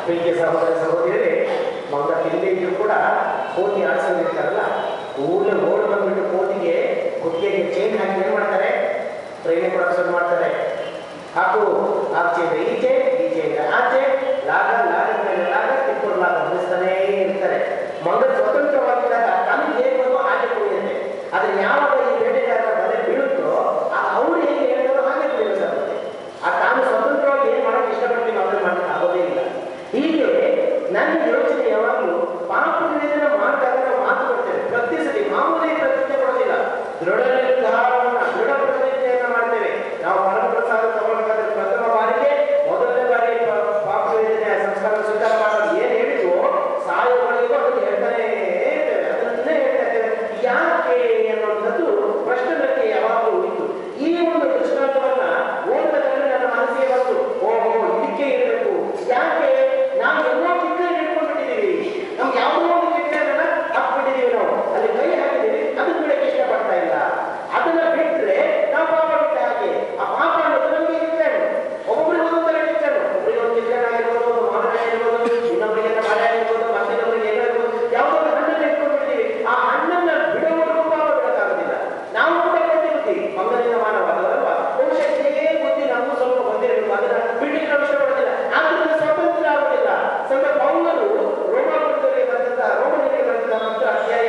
ಪ್ರೀತಿಯ ಸಹೋದರ ಸಹೋದರಿಯರೇ ಮಂಗ ತಿಂದಿದ್ರು ಕೂಡ ಕೋತಿ ಆಡಿಸೋದಿರ್ತಾರಲ್ಲ ಕೂಡಲೇ ಓಡ್ ಬಂದ್ಬಿಟ್ಟು ಕೋತಿಗೆ ಕುತ್ತಿಗೆಗೆ ಚೈನ್ ಹಾಕಿ ಏನು ಮಾಡ್ತಾರೆ ಟ್ರೈನಿಂಗ್ ಕೊಡೋಕೆ ಶುರು ಮಾಡ್ತಾರೆ ಹಾಕು ಆಚೆಯಿಂದ ಈಚೆ ಈಚೆಯಿಂದ ಆಚೆ ಲಾಗ ಲಾಗದ ಮೇಲೆ ಲಾಗ ಕಿತ್ತೂರು ಲಾಗ ಹೊಲಿಸ್ತಾನೇ ಇರ್ತಾರೆ ಮಂಗ ಸ್ವತಂತ್ರವಾಗಿದ್ದಾಗ ತನಗೆ ಹೇಗೆ ಬಂದು ಹಾಗೆ ಕುಡಿಯುತ್ತೆ ಆದ್ರೆ ಯಾವಾಗ ಈ ಬೇಟೆಗಾರರ ಬಲೆ ಬೀಳುತ್ತೋ ಆಗ ಅವ್ರು ಹೇಗೆ ಹೇಳ್ತಾರೋ ಹಾಗೆ ಕುಡಿಯಬೇಕಾಗುತ್ತೆ ಆ ತಾನು ಸ್ವತಂತ್ರವಾಗಿ ಏನು ಮಾಡಕ್ಕೆ ಇಷ್ಟಪಡ್ತೀವಿ ಅದನ್ನು ಮಾಡಕ್ಕೆ ಆಗೋದೇ ಇಲ್ಲ ಹೀಗೆ ನನ್ನ ಯೋಚನೆ ಯಾವಾಗಲೂ ಪಾಪ ನಿವೇದನೆ ಮಾಡಿದಾಗ ನಾವು ಮಾತು ಕೊಡ್ತೇವೆ ಪ್ರತಿ ಸತಿ ಮಾಮೂಲಿ ಪ್ರತಿಜ್ಞೆ ಕೊಡೋದಿಲ್ಲ ದೃಢ ನಿರ್ಧಾರವನ್ನ ದೃಢ ಪ್ರತಿಜ್ಞೆಯನ್ನ ಮಾಡ್ತೇವೆ ನಾವು ಪರಮಪ್ರಸಾದ ತಗೊಳ್ಬೇಕಾದ್ರೆ ಪ್ರಥಮ ಬಾರಿಗೆ ಮೊದಲನೇ ಬಾರಿ ಪ- ಪಾಪ ನಿವೇದನೆ ಸಂಸ್ಕಾರ ಸ್ವೀಕಾರ ಮಾಡೋದು ಏನು ಹೇಳಿದ್ವು ಸಾಯುವವರೆಗೂ ಅದನ್ನು ಹೇಳ್ತಾನೆ ಇರ್ತೇವೆ ಅದನ್ನೇ ಹೇಳ್ತಾ ಇರ್ತೇವೆ ಯಾಕೆ ಅನ್ನುವಂಥದ್ದು ಪ್ರಶ್ನೆ ನನಗೆ ಯಾವಾಗಲೂ ಉಳಿತು ಈ ಒಂದು ದೃಷ್ಟಾಂತವನ್ನ ಓದಿದಲ್ಲಿ ನನ್ನ ಮನಸ್ಸಿಗೆ ಬಂತು ಓಹೋ ಇದಕ್ಕೆ ಇರಬೇಕು ಯಾಕೆ ನಾವು ಎಲ್ಲೋ ಕಿಕ್ಕ ಹಿಡ್ಕೊಂಡ್ಬಿಟ್ಟಿದ್ದೀವಿ ನಮ್ಗೆ ಯಾವುದೋ ಒಂದು ಕಿಕ್ಕನ್ನ ಹಾಕ್ಬಿಟ್ಟಿದ್ದೀವಿ ನಾವು ಅಲ್ಲಿ ಕೈ ಹಾಕಿದ್ದೀವಿ ಅದನ್ನ ಬಿಡಕ್ಕೆ ಇಷ್ಟಪಡ್ತಾ ಇಲ್ಲ ಅದನ್ನ ಬಿಟ್ರೆ ನಾವು ಪಾಪ ಬಿಟ್ಟ ಹಾಗೆ ಆ ಪಾಪ ಅನ್ನೋದು ನಮಗೆ ಕಿಚ್ಚಣ್ಣು ಒಬ್ಬೊಬ್ಬರಿಗೆ ಒಂದೊಂದರ ಕಿಚ್ಚಣ್ಣು ಒಬ್ಬರಿಗೆ ಒಂದು ಕಿಚ್ಚಣ್ಣ ಆಗಿರ್ಬೋದು ಒಂದು ಮಾವಿನ ಇರ್ಬೋದು ಇನ್ನೊಬ್ಬರಿಗೆ ಬಾಳೆ ಆಗಿರ್ಬೋದು ಮತ್ತಿನ್ನೊಬ್ಬರಿಗೆ ಏನೋ ಇರ್ಬೋದು ಯಾವುದೋ ಒಂದು ಹಣ್ಣನ್ನು ಇಟ್ಕೊಂಡ್ಬಿಟ್ಟಿದ್ದೀವಿ ಆ ಹಣ್ಣನ್ನ ಬಿಡುವವರೆಗೂ ಪಾಪ ಬಿಡಕ್ಕಾಗೋದಿಲ್ಲ ನಾವು ಕೂಡ ಕೊಟ್ಟಿರ್ತೀವಿ ಮಂಗನಿಂದ ಮಾನವ ಅಲ್ವಾ ಬಹುಶಃ ಇದೇ ಬುದ್ಧಿ ನಮಗೂ ಸ್ವಲ್ಪ ಬಂದಿರಬೇಕು ಅದನ್ನ ಬಿಡ್ಲಿಕ್ಕೆ ನಾವು ಇಷ್ಟಪಡೋದಿಲ್ಲ ಆದ್ರಿಂದ ಸ್ವತಂತ್ರ ಆಗೋದಿಲ್ಲ ಸಂತ ಪೌಲರು ರೋಮಾಪುರದಲ್ಲಿ ಬಂದಂತ ರೋಮನಿಗೆ ಬಂದಂತ ಮತ್ತು ಅಧ್ಯಾಯ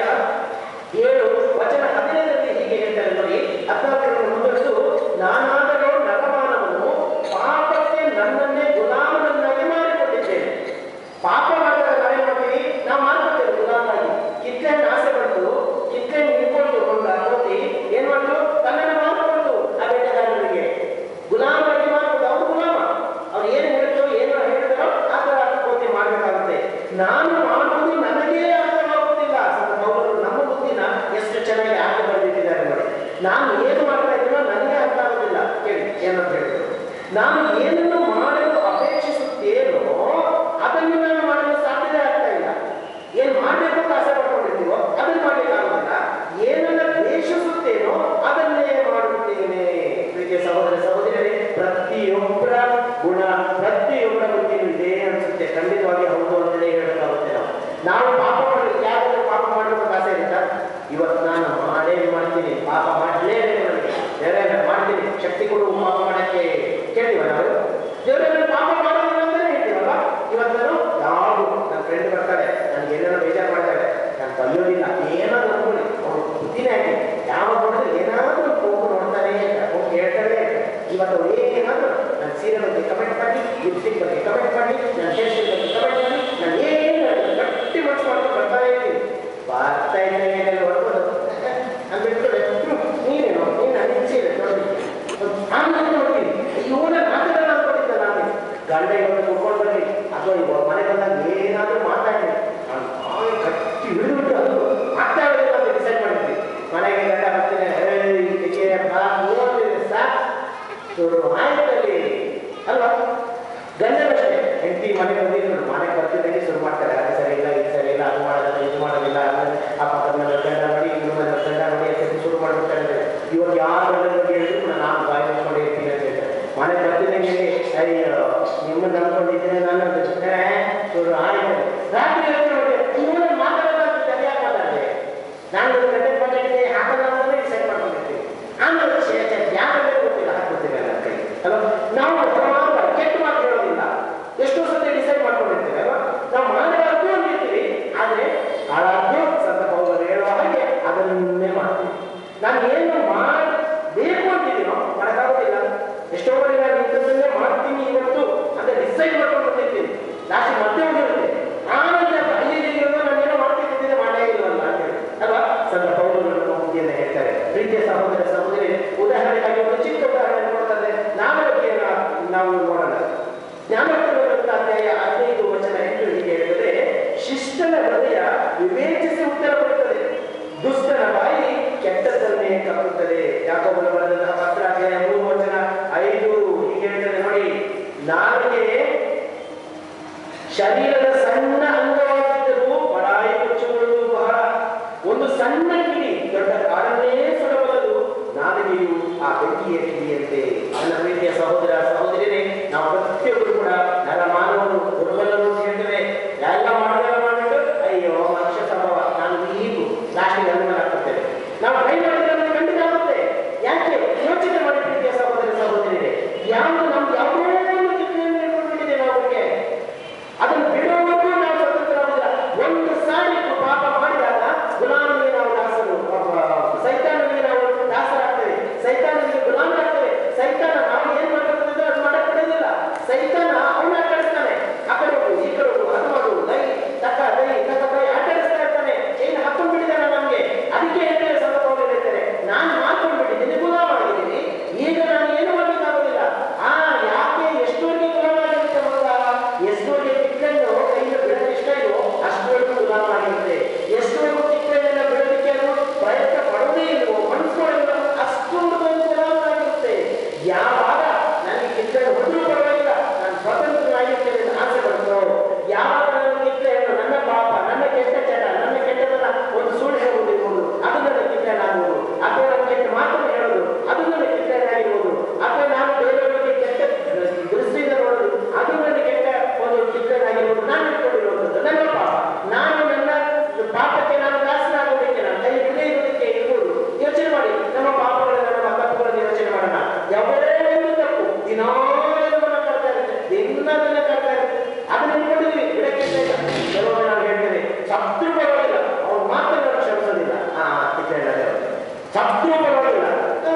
ಏಳು ವಚನ ಹದಿನೈದರಲ್ಲಿ ಹೀಗೆ ಹೇಳ್ತಾರೆ ನೋಡಿ ಹದಿನಾಲ್ಕರಲ್ಲಿ ಮುಂದುವರೆದು ನಾನಾದರೂ ನರಮಾನವನು ಪಾಪಕ್ಕೆ ನನ್ನನ್ನೇ ಗುಲಾಮನನ್ನಾಗಿ ಮಾಡಿಕೊಂಡಿದ್ದೇನೆ ಪಾಪ ಮಾಡಿದಾಗ ನಾವೇನ್ ಮಾಡ್ತೀವಿ ನಾವು ಮಾಡ್ಕೊಳ್ತೇವೆ ಗುಲಾಮಾಗಿ ಕಿತ್ಲೆಹಣ್ಣು ಆಸೆ ಪಟ್ಟು ಕಿತ್ಲೆಹಣ್ಣು ಹಿಡ್ಕೊಂಡು ಒಂದು ಕೋತಿ ಏನ್ ಮಾಡ್ತು ತನ್ನನ್ನು ಮಾಡ್ಕೊಂಡು ಆ ಬೇಟೆಗಾರನಿಗೆ ಗುಲಾಮಾಗಿ ಮಾಡ್ಕೊಂಡು ಅವ್ರು ಗುಲಾಮ ಅವ್ರು ಏನು ಹೇಳಿದ್ರು ಏನು ಹೇಳಿದ್ರು ಆ ಥರ ಕೋತಿ ಮಾಡಬೇಕಾಗುತ್ತೆ ನಾನು ಮಾಡುವುದು ನನಗೇ ಅರ್ಥವಾಗುತ್ತಿಲ್ಲ ಸ್ವಲ್ಪ ಪೌರರು ನಮ್ಮ ಬುದ್ಧಿನ ಎಷ್ಟು ಚೆನ್ನಾಗಿ ಆಟ ಬರೆದಿಟ್ಟಿದ್ದಾರೆ ನೋಡಿ ನಾನು ಏನು ಮಾಡ್ತಾ ಇದ್ದೀನೋ ನನಗೆ ಅರ್ಥ ಆಗೋದಿಲ್ಲ ಕೇಳಿ ಏನಂತ ಹೇಳಿದ್ರು ನಾನು ಏನನ್ನು ಮಾಡಲು ಅಪೇಕ್ಷಿಸುತ್ತೇನೋ ಅದನ್ನು ನಾನು ಮಾಡಲು ಸಾಧ್ಯತೆ ಆಗ್ತಾ ಇಲ್ಲ ಏನ್ ಮಾಡಬೇಕು ಅಂತ ಆಸೆ ಪಡ್ಕೊಂಡಿರ್ತೀವೋ ಅದನ್ನು ಮಾಡಲಿಕ್ಕಾಗೋದಿಲ್ಲ ಏನನ್ನ ದ್ವೇಷಿಸುತ್ತೇನೋ ಅದನ್ನೇ ಮಾಡುತ್ತೇನೆ ಪ್ರೀತಿಯ ಸಹೋದರ ಸಹೋದರರೇ ಪ್ರತಿಯೊಬ್ಬರ ಗುಣ ಪ್ರತಿಯೊಬ್ಬರ ಬುದ್ಧಿನೂ ಇದೆ ಅನ್ಸುತ್ತೆ ಖಂಡಿತವಾಗಿ ಹೌದು ಅಂತಲೇ ಹೇಳಬೇಕಾಗುತ್ತೆ ನಾವು ನಾವು ಪಾಪ ಮಾಡಬೇಕು ಯಾರಾದ್ರೂ ಪಾಪ ಮಾಡಬೇಕು ಅಂತ ಆಸೆ ಇರುತ್ತಾ ಇವತ್ತು ನಾನು ಮಾಡೇ ಮಾಡ್ತೀನಿ ಪಾಪ ಮಾಡಲೇಬೇಕು ನನಗೆ ಬೇರೆ ಮಾಡ್ತೀನಿ ಶಕ್ತಿ ಕೊಡು ಪಾಪ ಮಾಡಕ್ಕೆ ಕೇಳಿವ ನಾವು ದೇವರೇ ನಾನು ಪಾಪ ಮಾಡೋದಿಲ್ಲ ಅಂತಾನೆ ಹೇಳ್ತೀವಲ್ಲ ಇವತ್ತು ನಾನು ಯಾವುದು ನನ್ನ ಫ್ರೆಂಡ್ ಬರ್ತಾರೆ ನನಗೆ ಏನೇನೋ ಬೇಜಾರು ಮಾಡ್ತಾರೆ ನಾನು ಕಲಿಯೋದಿಲ್ಲ ಏನಾದ್ರು ಅನ್ಕೊಳ್ಳಿ ಅವ್ರು ಬುದ್ಧಿನೇ ಹಾಕಿ ಯಾವಾಗ ನೋಡಿದ್ರೆ ಏನಾದರೂ ಹೋಗಿ ನೋಡ್ತಾನೆ ಇರ್ತಾರೆ, ಹೋಗಿ ಹೇಳ್ತಾನೆ ಇರ್ತಾರೆ. ಇವತ್ತು ಅವ್ರು ಏನಾದರೂ ನನ್ನ ಸೀರೆ ಬಗ್ಗೆ ಕಮೆಂಟ್ ಮಾಡಿ ಲಿಪ್ಸ್ಟಿಕ್ ಬಗ್ಗೆ ಕಮೆಂಟ್ ಮಾಡಿ ನನ್ನ ಹೇರ್ ಸ್ಟೈಲ್ ಬಗ್ಗೆ ಕಮೆಂಟ್ ಮಾಡಿ ನಾನು ಏನು ಗಟ್ಟಿ ಮನಸ್ಸು ಮಾಡ್ಕೊಂಡು ಬರ್ತಾನೆ ಇರ್ತೀನಿ ಬರ್ತಾ ಇದ್ದೇನೆ ಹೊರಬೋದು ಅಂದ್ಬಿಟ್ಟು ನೀನೇನು ನೀನು ನನ್ನ ಸೀರೆ ನೋಡಿ ಆಮೇಲೆ ನೋಡ್ತೀನಿ ಅಯ್ಯೋ ನಾನು ಮಾತಾಡಲ್ಲ ಅನ್ಕೊಂಡಿದ್ದೆ ನಾನು ಗಂಡ ಇವತ್ತು ಕುತ್ಕೊಂಡು ಬನ್ನಿ ಅಥವಾ ಇವಾಗ ಮನೆ ಬಂದಾಗ ಏನಾದರೂ ಮಾತಾಡಿ ನಾನು ಹಾಗೆ ಗಟ್ಟಿ ಹಿಡಿದ್ಬಿಟ್ಟು ಅದು ಮಾತಾಡೋದಿಲ್ಲ ಅಂತ ಡಿಸೈಡ್ ಮಾಡಿದ್ವಿ ಮನೆಗೆ ಗಂಡ ಬರ್ತೀನಿ ಏಯ್ ಬಾ ನೋಡಿದ್ರೆ ಸಾಕು ಶುರು ಆಯ್ತಲ್ಲಿ ಅಲ್ವಾ ಗಂಡನಷ್ಟೇ ಹೆಂಡತಿ ಮನೆಗೆ ಬಂದಿದ್ರು ಮನೆಗೆ ಬರ್ತಿದ್ದಂಗೆ ಶುರು ಮಾಡ್ತಾರೆ ಅದು ಸರಿ ಇಲ್ಲ ಇದು ಸರಿ ಇಲ್ಲ ಅದು ಮಾಡೋದಿಲ್ಲ ಇದು ಮಾಡೋದಿಲ್ಲ ಆಮೇಲೆ ಆ ಪಕ್ಕದ ಮನೆ ಗಂಡ ನೋಡಿ ಇವ್ರ ಮನೆ ಗಂಡ ನೋಡಿ ಅಂತ ಹೇಳಿ ಶುರು ಮಾಡ್ಬಿಡ್ತಾರೆ ಇವಾಗ ಯಾರ ಗಂಡನ ಬಗ್ಗೆ ಹೇಳಿದ್ರು ನಾನು ಬಾಯಿ ಮುಚ್ಕೊಂಡೇ ಇರ್ತೀನಿ ಅಂತ ಹೇಳ್ತಾರೆ ಮನೆಗೆ ಬರ್ತಿದ್ದಂಗೆ ಅಯ್ಯೋ ನಿಮ್ಮನ್ನ ನಂಬ್ಕೊಂಡಿದ್ದೀನಿ ನಾನು ಅಂತ ಏ, ಶುರು ಆಯ್ತು ರಾತ್ರಿ ಹೇಳ್ತೀನಿ ನೋಡಿ ಇವನು ಮಾತಾಡೋದು ಅಂತ ಸರಿಯಾಗಿ ಮಾತಾಡಿದೆ ನಾನು ಒಂದು ಗಂಟೆ ಮಾಡಿದ್ದೀನಿ ಹಾಕಲ್ಲ ಅಂದ್ರೆ ಡಿಸೈಡ್ ಮಾಡ್ಕೊಂಡಿರ್ತೀನಿ ಆಮೇಲೆ ಛೇ, ಛೇ, ಯಾಕೆ ಬೇಕು ಗೊತ್ತಿಲ್ಲ ಹಾಕ್ಬಿಡ್ತೀವಿ ನನ್ನ ಕೈ ಅಲ್ವಾ ನಾವು ಹಲವಾರು ಕೆಟ್ಟ ಮಾತು ಹೇಳೋದಿಲ್ಲ ಎಷ್ಟೋ ಸತಿ ಡಿಸೈಡ್ ಮಾಡ್ಕೊಂಡಿರ್ತೀವಿ ಅಲ್ವಾ ನಾವು ಮಾಡಬಾರ್ದು ಅಂದಿರ್ತೀವಿ ಆದ್ರೆ ಹಾಳಾದ್ದು ಸಂತ ಪೌಲರು ಹೇಳುವ ಹಾಗೆ ಅದನ್ನೇ ಮಾಡ್ತೀವಿ ನಾನು ಏನು ಮಾಡಬೇಕು ಅಂತಿದ್ದೀನೋ ಮಾಡೋಕ್ಕಾಗೋದಿಲ್ಲ ಎಷ್ಟೋ ಬಾರಿ ನಾನು ಇಂಥದ್ದನ್ನೇ ಮಾಡ್ತೀನಿ ಇವತ್ತು ಅಂತ ಡಿಸೈಡ್ ಮಾಡ್ಕೊಂಡು ಬಂದಿರ್ತೀನಿ ಲಾಸ್ಟ್ ಮತ್ತೆ ಹೋಗಿರುತ್ತೆ ಆಮೇಲೆ ಅಲ್ಲಿರೋದು ನಾನು ಏನೋ ಮಾಡ್ತಿದ್ದಿದ್ದೆ ಮಾಡೇ ಇಲ್ವಲ್ಲ ಅಂತ ಹೇಳಿ ಅಲ್ವಾ ಸಂತ ಪೌಲರು ನಮ್ಮ ಬುದ್ಧಿಯನ್ನು ಹೇಳ್ತಾರೆ ಪ್ರೀತಿಯ ಸಹೋದರ ಸಹೋದರಿ ಉದಾಹರಣೆಗಾಗಿ ಒಂದು ಚಿಕ್ಕ ಉದಾಹರಣೆ ಕೊಡ್ತಾರೆ ನಾಮಕತೆಯನ್ನ ನಾವು ನೋಡೋಣ ಜ್ಞಾನೋತ್ತರವಂತ ಅಧ್ಯಾಯ ಹದಿನೈದು ವಚನ ಎಂಟು ಹೀಗೆ ಹೇಳಿದರೆ ಶಿಷ್ಟನ ಹೃದಯ ವಿವೇಚಿಸಿ ಉತ್ತರ ಕೊಡುತ್ತದೆ ದುಷ್ಟನ ಬಾಯಿ ಕೆಟ್ಟದ್ದನ್ನೇ ಕಪ್ಪುತ್ತದೆ ಯಾಕೊಬ್ಬರು ಬರೆದಂತಹ ಪತ್ರ ಅಧ್ಯಾಯ ಮೂರು ವಚನ ಐದು ಹೀಗೆ ಹೇಳ್ತದೆ ನೋಡಿ ನಾಲಿಗೆ ಶರೀರದ ಸಣ್ಣ ಅಂಗವಾಗಿದ್ದರೂ ಬಡಾಯಿ ಮುಚ್ಚಿಕೊಳ್ಳುವುದು ಬಹಳ ಒಂದು ಸಣ್ಣ ಕಿಡಿ ದೊಡ್ಡ ಕಾಡನ್ನೇ ಸುಡಬಲ್ಲದು ನಾಲಿಗೆಯು ಆ ಬೆಂಕಿಯ ಕಿಡಿಯಂತೆ ನನ್ನ ಪ್ರೀತಿಯ ಸಹೋದರ ಸಹೋದರಿಯರೇ ನಾವು ಪ್ರತಿಯೊಬ್ಬರು ಕೂಡ ನರ ಮಾನವರು ದುರ್ಬಲರು ಅಂತ ಅದನ್ನೆಲ್ಲ ಕಾಡ್ತಾ ಇರುತ್ತೆ ಅದನ್ನ ನೋಡಿದ್ವಿ ಗಿಡಕ್ಕೆ ಕೆಲವೊಮ್ಮೆ ನಾವು ಹೇಳ್ತೇವೆ ಸತ್ರು ಪರವಾಗಿಲ್ಲ ಅವ್ರು ಮಾತನ್ನು ಕ್ಷಮಿಸೋದಿಲ್ಲ ಆ ಕಿತ್ತಳೆ ಸತ್ರು ಪರವಾಗಿಲ್ಲ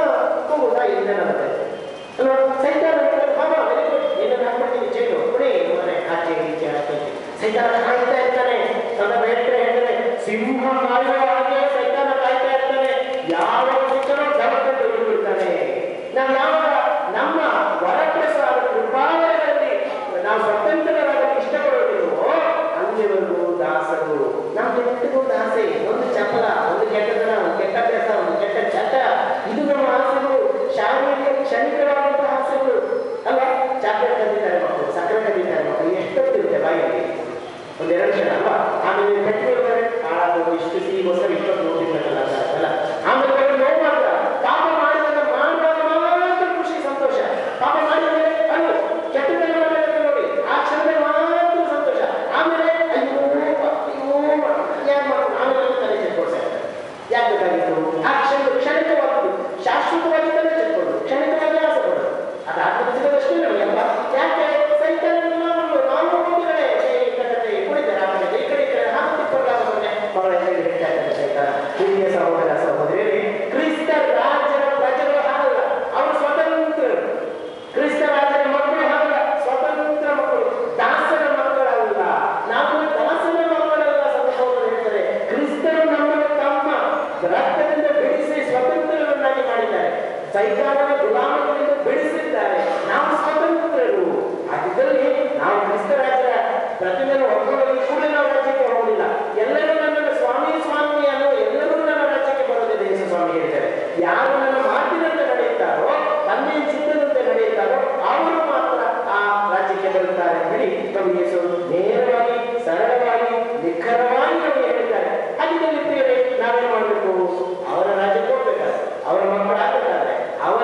ಹೋಗುದಾ ಇಲ್ಲ ನಮಗೆ ಅಲ್ವಾ ಸೈತಾನ ಬಾಬಾ ವೆರಿ ಗುಡ್ ಏನನ್ನ ಹಾಕ್ಬಿಡ್ತೀನಿ ಚೇನು ಕುಡಿ ಮನೆ ಆಚೆ ಈಚೆ ಆಚೆ ಈಚೆ. ಸೈತಾನ ಕಾಯ್ತಾ ಇರ್ತಾನೆ ತನ್ನ ಬೇರೆ ಹೇಳ್ತಾರೆ ಸಿಂಹ ಕಾಯುವ ಹಾಗೆ ಸೈತಾನ ಕಾಯ್ತಾ ಇರ್ತಾನೆ ಯಾವ ಸಿಕ್ಕರೂ ಜಗತ್ತನ್ನು ಹಿಡಿದಿರ್ತಾನೆ ನಾವು ಯಾವಾಗ ನಮ್ಮ ವರಪ್ರಸಾದ ಕೃಪಾಲಯದಲ್ಲಿ ನಾವು ಸ್ವತಂತ್ರರಾಗಲು ಇಷ್ಟಪಡೋದಿಲ್ವೋ ಅಲ್ಲಿವರೆಗೂ ದಾಸರು ನಾವು ಕೆಟ್ಟಗೂ ದಾಸೆ ಒಂದು ಚಪಲ ಒಂದು ಕೆಟ್ಟತನ ಒಂದು ಕೆಟ್ಟ ಅಭ್ಯಾಸ ಒಂದು ಕೆಟ್ಟ ಚಟ ಇದು ನಮ್ಮ ಆಸೆಗಳು ಶಾರೀರಿಕ ಕ್ಷಣಿಕವಾದಂತಹ ಆಸೆಗಳು ಅಲ್ವಾ ಚಾಕ್ಲೇಟ್ ಕದ್ದಿದ್ದಾರೆ ಮಕ್ಕಳು ಸಕ್ಕರೆ ಕದ್ದಿದ್ದಾರೆ ಮಕ್ಕಳು ಎಷ್ಟೊತ್ತಿರುತ್ತೆ ಬಾಯಿಗೆ ಒಂದೆರಡು ಜನ ಅಲ್ವಾ ಆಮೇಲೆ ಕಟ್ಟಿರ್ತಾರೆ ಹಾಳಾಗೋದು ಇಷ್ಟು ಸಿಹಿಗೋಸ್ಕರ ಇಷ್ಟೊತ್ತು ನೋಡಿರ್ಬೇಕಲ್ಲ ಅಲ್ಲ ಆಮೇಲೆ ಬರೀ ನೋವು ಮಾತ್ರ ಪಾಪ ಮಾಡಿದಾಗ ಮಾಡುವಾಗ ಮಾತ್ರ ಖುಷಿ ಸಂತೋಷ ಪಾಪ ಮಾಡಿದ್ರೆ ಅಯ್ಯೋ ಕೆಟ್ಟದನ್ನ ಮಾಡಿದ್ರೆ ನೋಡಿ ಆ ಕ್ಷಣದಲ್ಲಿ ಮಾತ್ರ ಸಂತೋಷ ಆಮೇಲೆ ಅಯ್ಯೋ ಅಯ್ಯೋ ಯಾಕೆ ಮಾಡ್ಕೊಂಡು ಆಮೇಲೆ ತಲೆ ಚೆಕ್ಕೊಡ್ತಾರೆ ಯಾಕೆ ಬೇಕಾಗಿತ್ತು ಆ ಕ್ಷಣ ಕ್ಷಣಿಕವಾದ್ದು ಶಾಶ್ವತವಾಗಿ ತಲೆ ಚೆಕ್ಕೊಂಡು ಕ್ಷಣಿಕವಾಗಿ ಆಸೆ ಪಡೋದು ಅದು ಆತ್ಮಚಿತದಷ್ಟೇ ನಮಗೆ ಅಲ್ವಾ ಯಾಕೆ ಸೈತಾನ ನಾವು ನಾವು ಹೋಗಿದ್ರೆ ಈ ಕಡೆ ಕುಡಿತಾರೆ ಆಮೇಲೆ ಈ ಕಡೆ ಈ ಕಡೆ ಹಾಕಿ ತಿಕ್ಕೊಂಡಾಗ ಮೊನ್ನೆ ಮಗಳ ಹೇಳಿ ಹೇಳ್ತಾ ಇದ್ದಾರೆ ಸೈತಾನ ಹಿರಿಯ ಸಹೋದರ ಸಹೋದರಿಯರೇ ಕ್ರಿಸ್ತ ರಾಜರ ಪ್ರಜೆಗಳು ಹಾಗಲ್ಲ ಅವರು ಸ್ವತಂತ್ರರು ಕ್ರಿಸ್ತ ರಾಜರ ಮಕ್ಕಳು ಹಾಗಲ್ಲ ಸ್ವತಂತ್ರ ಮಕ್ಕಳು ದಾಸರ ಮಕ್ಕಳಲ್ಲ ನಾವು ದಾಸರ ಮಕ್ಕಳಲ್ಲ ಸಹೋದರ ಹೇಳ್ತಾರೆ ಕ್ರಿಸ್ತರು ನಮ್ಮನ್ನು ತಮ್ಮ ರಕ್ತದಿಂದ ಬಿಡಿಸಿ ಸ್ವತಂತ್ರರನ್ನಾಗಿ ಮಾಡಿದ್ದಾರೆ ಸೈತಾನನ ಗುಲಾಮಗಳಿಂದ ಬಿಡಿಸಿದ್ದಾರೆ ನಾವು ಸ್ವತಂತ್ರರು ಹಾಗಿದ್ದಲ್ಲಿ ನಾವು ಕ್ರಿಸ್ತ ರಾಜರ ಪ್ರತಿಮೆಯನ್ನು ಒಬ್ಬರಲ್ಲಿ ಕೂಡ ನಾವು ರಾಜ್ಯಕ್ಕೆ ಹೋಗುವುದಿಲ್ಲ ಎಲ್ಲರೂ ನನ್ನನ್ನು ಸ್ವಾಮಿ ಸ್ವಾಮಿ ಅನ್ನೋ ಎಲ್ಲರೂ ನನ್ನ ರಾಜ್ಯಕ್ಕೆ ಬರೋದಿದೆ ಯೇಸು ಸ್ವಾಮಿ ಹೇಳ್ತಾರೆ ಯಾರು ನನ್ನ ಮಾತಿನಂತೆ ನಡೆಯುತ್ತಾರೋ ತಂದೆಯ ಚಿತ್ತದಂತೆ ನಡೆಯುತ್ತಾರೋ ಅವರು ಮಾತ್ರ ಆ ರಾಜ್ಯಕ್ಕೆ ಬರುತ್ತಾರೆ ಅಂತ ಹೇಳಿ ನಮಗೆ ಯೇಸು ನೇರವಾಗಿ ಸರಳವಾಗಿ ನಿಖರವಾಗಿ ನಮಗೆ ಹೇಳಿದ್ದಾರೆ ಹಾಗಿದ್ದಲ್ಲಿ ಪ್ರಿಯರೇ ನಾವೇನು ಮಾಡಬೇಕು ಅವರ ರಾಜ್ಯಕ್ಕೆ ಹೋಗ್ಬೇಕಾದ್ರೆ ಅವರ ಮಕ್ಕಳಾಗಬೇಕಾದ್ರೆ ಅವರ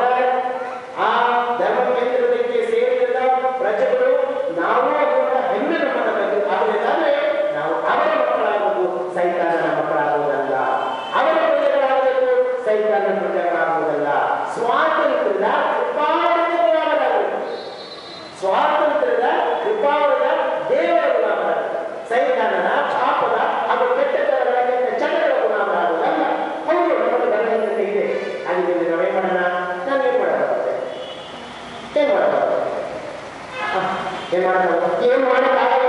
ಆ ಧರ್ಮ ಕೇಂದ್ರಕ್ಕೆ ಸೇರಿದ ಪ್ರಜೆಗಳು ನಾವು ಅದರ ಹೆಮ್ಮೆ ನಮ್ಮದಾಗಬೇಕು ಆಗಬೇಕಾದ್ರೆ ನಾವು ಅವರ ಮಕ್ಕಳಾಗಬೇಕು ಸೈತಾನನ ಮಕ್ಕಳಾಗುವುದಲ್ಲ ಅವರ ಪ್ರಜೆಗಳಾಗಬೇಕು ಸೈತಾನ ಪ್ರಜೆಗಳಾಗುವುದಲ್ಲ ಸ್ವಾತಂತ್ರ್ಯದ ಕೃಪಾವರದಾಗಬೇಕು ಸ್ವಾತಂತ್ರ್ಯದ ಕೃಪಾವರದ ದೇವರ ಗುಲಾಮರಾಗಬೇಕು ಸೈತಾನನ ಪಾಪದ ಹಾಗೂ ಕೆಟ್ಟತನಗಳ ಕೆಟ್ಟ ಚಟಗಳ ಗುಲಾಮರಾಗುವುದಲ್ಲ ಹೌದು ನಮಗೆ ಬಲಹೀನತೆ ಇದೆ ಹಾಗಿದ್ರೆ ನಾವೇನ್ ಮಾಡೋಣ ನಾವೇನ್ ಮಾಡೋದಾಗುತ್ತೆ ಏನ್ ಮಾಡೋದಾಗುತ್ತೆ ಹ, ಏನ್ ಮಾಡೋದಾಗುತ್ತೆ ಏನ್ ಮಾಡೋಕ್ಕಾಗಲ್ಲ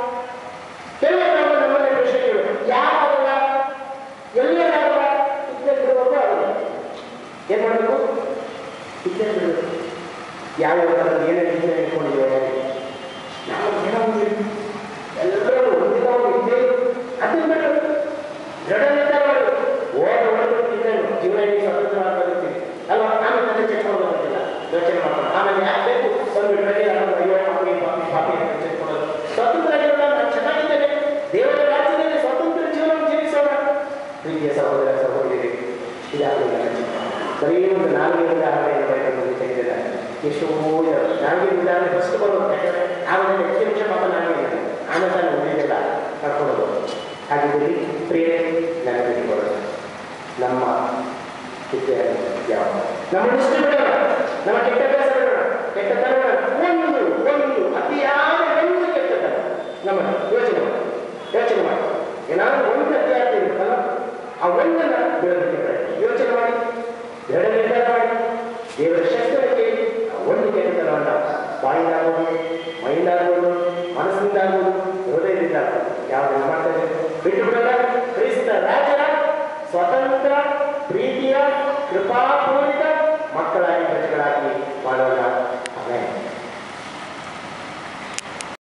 ಕೆಲವರು ನಮ್ಮ ನಮ್ಮಲ್ಲಿ ಪ್ರಶ್ನೆ ಕೇಳು ಯಾರಾಗಲ್ಲ ಎಲ್ಲರಾಗಲ್ಲ ಇದ್ದೇ ಬಿಡುವಾಗ ಆಗಲ್ಲ ಏನ್ ಮಾಡಬೇಕು ಇದ್ದೇ ಬಿಡಬೇಕು ಯಾವ ಥರದ್ದು ಏನೇನು ಇದ್ದೇ ಇಟ್ಕೊಂಡಿದ್ದೇವೆ ನಾವು ಜನ ಹೋಗಿದ್ವಿ. ಎಲ್ಲರೂ ಒಂದಿಲ್ಲ ಒಂದು ಇದ್ದೇ ಅದನ್ನ ಬಿಡು ದೃಢ ನಿರ್ಧಾರ ಮಾಡು ಓದ ಹೊರಬಿಟ್ಟಿದ್ದೇನು ಜೀವನ ಇಡೀ ಸ್ವತಂತ್ರವಾಗಿ ಬದುಕ್ತೀವಿ ಅಲ್ವಾ ಆಮೇಲೆ ತಲೆ ಚೆಕ್ಕೊಂಡು ಬರೋದಿಲ್ಲ ಯೋಚನೆ ಮಾಡ್ಕೊಂಡು ಆಮೇಲೆ ಯಾಕೆ ಬೇಕು ಬಂದ್ಬಿಟ್ಟು ಬೆಲೆ ಹಾಕೊಂಡು ಅಯ್ಯೋ ಪಾಪಿ ಪಾಪಿ ಪಾಪಿ ಅಂತ ಚೆಕ್ಕೊಳ್ಳೋದು ಸ್ವತಂತ್ರ ಜೀವನ ನಾನು ಚೆನ್ನಾಗಿದ್ದೇನೆ ದೇವರ ರಾಜ್ಯದಲ್ಲಿ ಸ್ವತಂತ್ರ ಜೀವನ ಜೀವಿಸೋಣ ಪ್ರೀತಿಯ ಸಹೋದರ ಸಹೋದರಿ ಇದಾಗಲಿಲ್ಲ ಬರೀ ಒಂದು ನಾಲ್ಕು ಉದಾಹರಣೆಯನ್ನು ಬರೆದು ತೆಗೆದಿದ್ದಾರೆ ಎಷ್ಟು ಇದಾವೆ ನಾಲ್ಕು ಉದಾಹರಣೆ ಫಸ್ಟ್ ಬರೋದು ಯಾಕಂದ್ರೆ ಆಮೇಲೆ ಹೆಚ್ಚು ನಿಮಿಷ ಪಾಪ ನಾಲ್ಕು ಆಮೇಲೆ ನಾನು ಉಳಿದಿಲ್ಲ ಕರ್ಕೊಳ್ಳೋದು ಹಾಗಿದ್ದಲ್ಲಿ ಪ್ರಿಯರೇ ನನಗೆ ಬಿಟ್ಟುಕೊಳ್ಳೋದು ನಮ್ಮ ವಿದ್ಯೆ ಯಾವ ನಮ್ಮ ದೃಷ್ಟಿ ಬಿಡೋಣ ನಮ್ಮ ಕೆಟ್ಟ ಅಭ್ಯಾಸ ಬಿಡೋಣ ಕೆಟ್ಟತನ ಒಂದು ಒಂದು ಅತಿಯಾದ ಒಂದು ಕೆಟ್ಟತನ ನಮ್ಮ ಯೋಚನೆ ಮಾಡಿ ಯೋಚನೆ ಮಾಡಿ ಏನಾದರೂ ಒಂದು ಅತಿಯಾದ ಇರುತ್ತಲ್ಲ ಆ ಒಂದನ್ನ ಬಿಡೋದಕ್ಕೆ ಪ್ರಯತ್ನ ಯೋಚನೆ ಮಾಡಿ ದೃಢ ನಿರ್ಧಾರ ಮಾಡಿ ದೇವರ ಶಸ್ತ್ರ ಕೇಳಿ ಆ ಒಂದು ಕೆಟ್ಟತನವನ್ನ ಬಾಯಿಂದಾಗ್ಬೋದು ಮೈಯಿಂದಾಗ್ಬೋದು ಮನಸ್ಸಿಂದಾಗ್ಬೋದು ಹೃದಯದಿಂದ ಯಾವುದನ್ನು ಮಾಡ್ತಾರೆ ಬಿಟ್ಟು ಬಿಡೋಣ ಕ್ರಿಸ್ತ ರಾಜರ ಸ್ವತಂತ್ರ ಪ್ರೀತಿಯ ಕೃಪಾಪೂರಿತ ಮಕ್ಕಳಾಗಿ ಪ್ರಜೆಗಳಾಗಿ ಮಾಡೋಣ